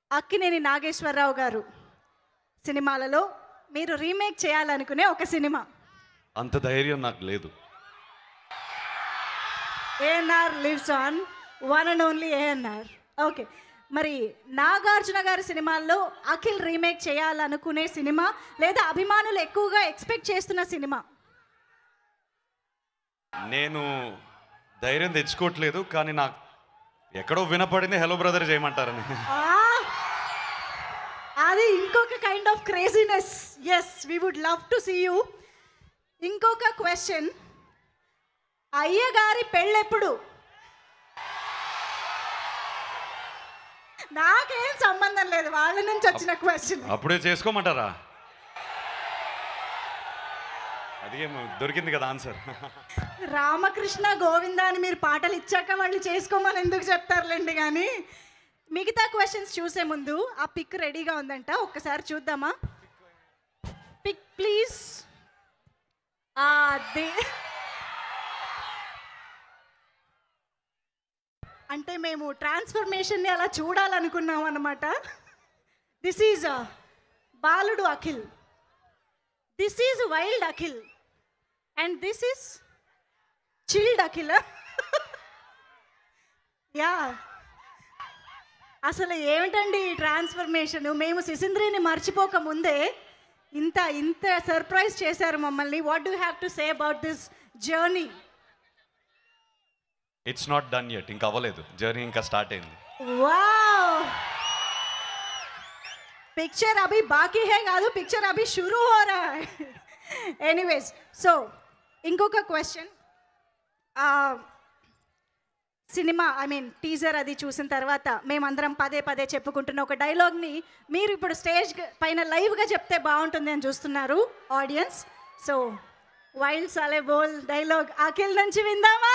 అక్కినేని నాగేశ్వరరావు గారు సినిమాలలో మీరు రీమేక్ చేయాలనుకునే ఒక సినిమా అంత ధైర్యం నాకు లేదు ANR lives on one and only ANR okay మరి నాగార్జున గారి సినిమాల్లో అఖిల్ రీమేక్ చేయాలనుకునే సినిమా లేదా అభిమానులు ఎక్కువగా ఎక్స్పెక్ట్ చేస్తున్న సినిమా నేను ధైర్యం తెచ్చుకోవట్లేదు కానీ నాకు ఎక్కడో వినపడింది హలో బ్రదర్ చేయమంటారని ఆ! అది ఇంకొక kind of craziness yes we would love to see you ఇంకొక క్వశ్చన్ అయ్యగారి పెళ్ళెప్పుడు నాకేం సంబంధం లేదు వాళ్ళ నుంచి వచ్చిన క్వశ్చన్ అప్పుడే చేసుకోమంటారా అది ఏమో దొరికింది కదా ఆన్సర్ రామకృష్ణ గోవింద అని మీరు పాటలు ఇచ్చాక వాళ్ళు చేసుకోమని ఎందుకు చెప్తారులేండి కానీ మిగతా క్వశ్చన్స్ చూసే ముందు ఆ పిక్ రెడీగా ఉందంట ఒక్కసారి చూద్దామా పిక్ ప్లీజ్ అదే అంటే మేము ట్రాన్స్ఫర్మేషన్ని అలా చూడాలనుకున్నాం అనమాట దిస్ ఈజ్ బాలుడు Akhil this is wild Akhil and this is chilled Akhil yeah అసలు ఏమిటండి ఈ ట్రాన్స్ఫర్మేషన్ మేము సిసింద్రిని మర్చిపోక ముందే ఇంత ఇంత సర్ప్రైజ్ చేశారు మమ్మల్ని what do have to say about this journey it's not done yet ఇంకా అవ్వలేదు జర్నీ ఇంకా స్టార్ట్ అయింది వావ్ పిక్చర్ అభి బాకీ హే కాదు పిక్చర్ అభి షురూ హో రా ఎనీవేస్ సో ఇంకొక question cinema I mean teaser అది చూసిన తర్వాత మేమందరం పదే పదే చెప్పుకుంటున్న ఒక డైలాగ్ని మీరు ఇప్పుడు స్టేజ్ పైన లైవ్గా చెప్తే బాగుంటుంది అని చూస్తున్నారు ఆడియన్స్ సో వైల్డ్ సాలే బోల్ డైలాగ్ అఖిల్ నుంచి విందామా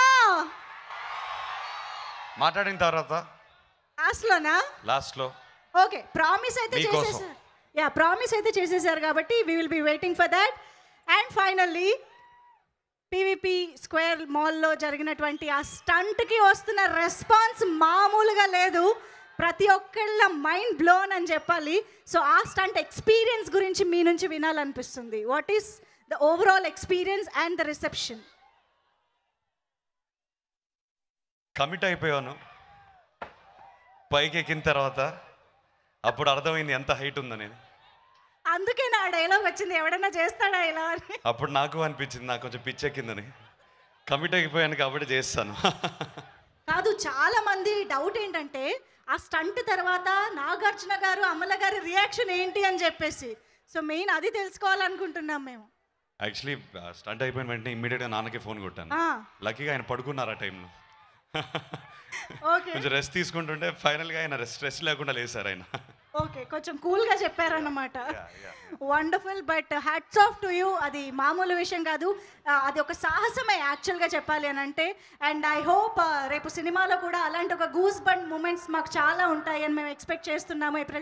మాట్లాడిన తర్వాత లాస్ట్లోనా లాస్ట్లో ఓకే ప్రామిస్ అయితే మీకోసం. చేసేసారు యా ప్రామిస్ అయితే చేసేసారు కాబట్టి we will be waiting for that and finally PVP square మాల్లో జరిగినటువంటి ఆ స్టంట్కి వస్తున్న రెస్పాన్స్ మామూలుగా లేదు ప్రతి ఒక్కళ్ళ మైండ్ బ్లోన్ అని చెప్పాలి సో ఆ స్టంట్ ఎక్స్పీరియన్స్ గురించి మీ నుంచి వినాలనిపిస్తుంది what is the overall experience and the reception commit అయిపోయాను పైకి ఎక్కిన తర్వాత అప్పుడు అర్థమైంది ఎంత హైట్ ఉందని అందుకే నా డైలాగ్ వచ్చింది ఎవడన్నా చేస్తాడా ఇలా అని అప్పుడు నాకు అనిపించింది నాకు కొంచెం పిచ్చెక్కిందని కమిట్ అయిపోయాను కాబట్టి చేస్తాను కాదు చాలా మంది డౌట్ ఏంటంటే ఆ స్టంట్ తర్వాత నాగార్జున గారు అమల గారి రియాక్షన్ ఏంటి అని చెప్పేసి సో మెయిన్ అది తెలుసుకోవాలనుకుంటున్నాం మేము యాక్చువల్లీ స్టంట్ అయిపోయిన వెంటనే ఇమ్మీడియట్గా నాన్నకి ఫోన్ కొట్టాను ఆ, లక్కీగా ఆయన పడుకున్నారు ఆ టైంలో ఓకే కొంచెం రెస్ట్ తీసుకుంటుంటే ఫైనల్గా ఆయన రెస్ట్ స్ట్రెస్ లేకుండా లేసారు ఆయన ఓకే కొంచెం కూల్గా చెప్పారన్నమాట wonderful but hats off to you అది మామూలు విషయం కాదు ఆ, అది ఒక సాహసమే యాక్చువల్గా చెప్పాలి అని అంటే అండ్ ఐ హోప్ రేపు సినిమాలో కూడా అలాంటి ఒక గూస్ బండ్ మూమెంట్స్ మాకు చాలా ఉంటాయి అని మేము ఎక్స్పెక్ట్ చేస్తున్నాము ఏప్రిల్